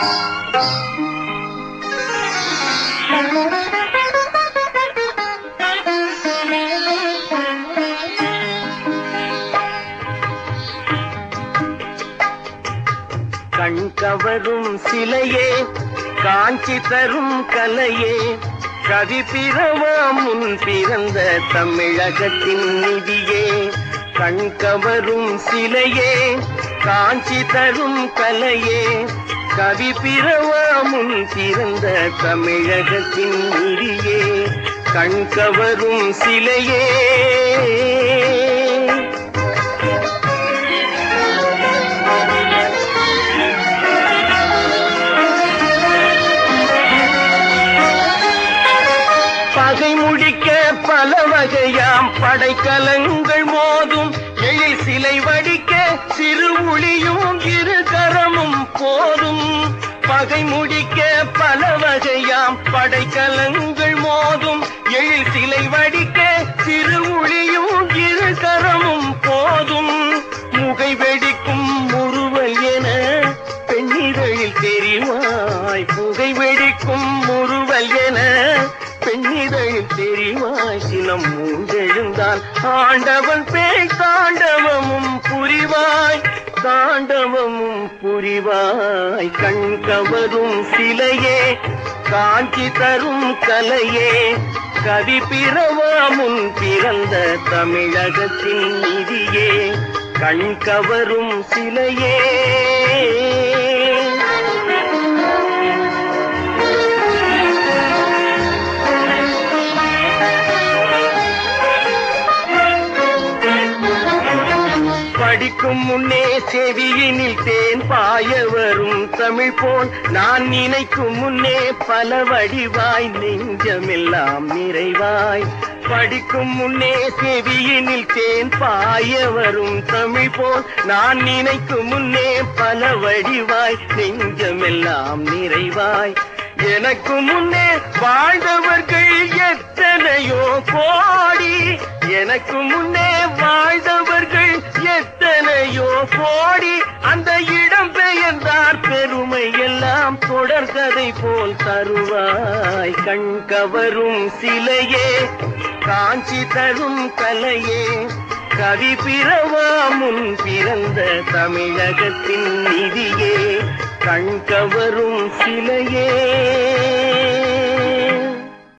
கண் கவரும் சிலையே காஞ்சி தரும் கலையே கவி பிறவா முன் பிறந்த தமிழகத்தின் நிதியே கண் கவரும் சிலையே காஞ்சி தரும் கலையே கவி பிறவா முன் பிறந்த தமிழகத்தின் நிதியே கண் கவரும் சிலையே பகை முடிக்க பல வகையாம் படைக்கலங்கள் மோதும் எழில் சிலை வடிக்க சிறு ஒளியும் இரு கரமும் போதும் பகை முடிக்க பல வகையாம் படைக்கலங்கள் மோதும் எழில் சிலை வடிக்க சிறு ஒளியும் இரு கரமும் போதும் முகை வெடிக்கும் முறுவல் என பெண்ணிதழில் தெரிவாய் புகை வெடிக்கும் முறுவல் என பெண்ணிதழில் தெரிவாய் சினம் மூண்டெழுந்தால் ஆண்டவன் பேய் தாண்டவமும் புரிவாய் தாண்டவமும் புரிவாய் கண் கவரும் சிலையே காஞ்சி தரும் கலையே கவி பிறவா முன் பிறந்த தமிழகத்தின் நிதியே கண் கவரும் சிலையே படிக்கும் முன்னே செவியினில் தேன் பாய வரும் தமிழ் போல் நான் நினைக்கும் முன்னே பல வடிவாய் நெஞ்சமெல்லாம் நிறைவாய் படிக்கும் முன்னே செவியினில் தேன் பாய வரும் தமிழ் போல் நான் நினைக்கும் முன்னே பல வடிவாய் நெஞ்சமெல்லாம் நிறைவாய் எனக்கு முன்னே வாழ்ந்தவர்கள் எத்தனையோ கோடி எனக்கு முன்னே வாழ்ந்தவர்கள் எத்தனையோ கோடி அந்த இடம் பெயர்ந்தார் பெருமை எல்லாம் தொடர்கதை போல் தருவாய் கண் கவரும் சிலையே காஞ்சி தரும் கலையே கவி பிறவா முன் பிறந்த தமிழகத்தின் நிதியே கண் கவரும் சிலையே